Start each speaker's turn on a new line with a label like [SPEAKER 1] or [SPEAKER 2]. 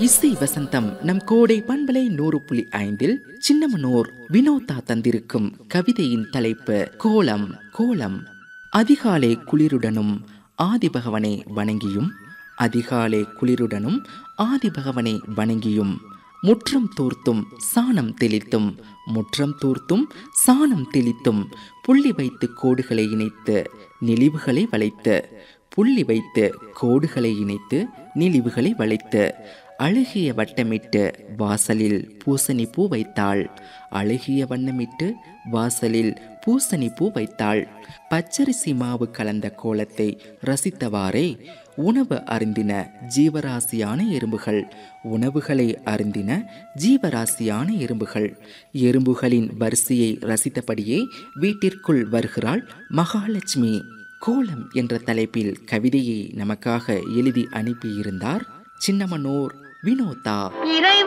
[SPEAKER 1] இசை வசந்தம் நம் கோடை பண்பலை நூறு புள்ளி ஐந்தில் சின்னமனூர் வினோதா தந்திருக்கும் கவிதையின் தலைப்பு கோலம் கோலம் அதிகாலை குளிருடனும் ஆதிபகவனை வணங்கியும் அதிகாலை குளிருடனும் ஆதிபகவனை வணங்கியும் முற்றம் தூர்த்தும் சாணம் தெளித்தும் முற்றம் தூர்த்தும் சாணம் தெளித்தும் புள்ளி வைத்து கோடுகளை இணைத்து நெளிவுகளை வளைத்து புள்ளி வைத்து கோடுகளை இணைத்து நெளிவுகளை வளைத்து அழுகிய வட்டமிட்டு வாசலில் பூசணி பூ வைத்தாள் அழுகிய வண்ணமிட்டு வாசலில் பூசணி பூ வைத்தாள் பச்சரிசி மாவு கலந்த கோலத்தை ரசித்தவாறே உணவு அருந்தின ஜீவராசியான எறும்புகள் உணவுகளை அருந்தின ஜீவராசியான எறும்புகள் எறும்புகளின் வரிசையை ரசித்தபடியே வீட்டிற்குள் வருகிறாள் மகாலட்சுமி கோலம் என்ற தலைப்பில் கவிதையை நமக்காக எழுதி அனுப்பியிருந்தார் சின்னமனூர் வினோதா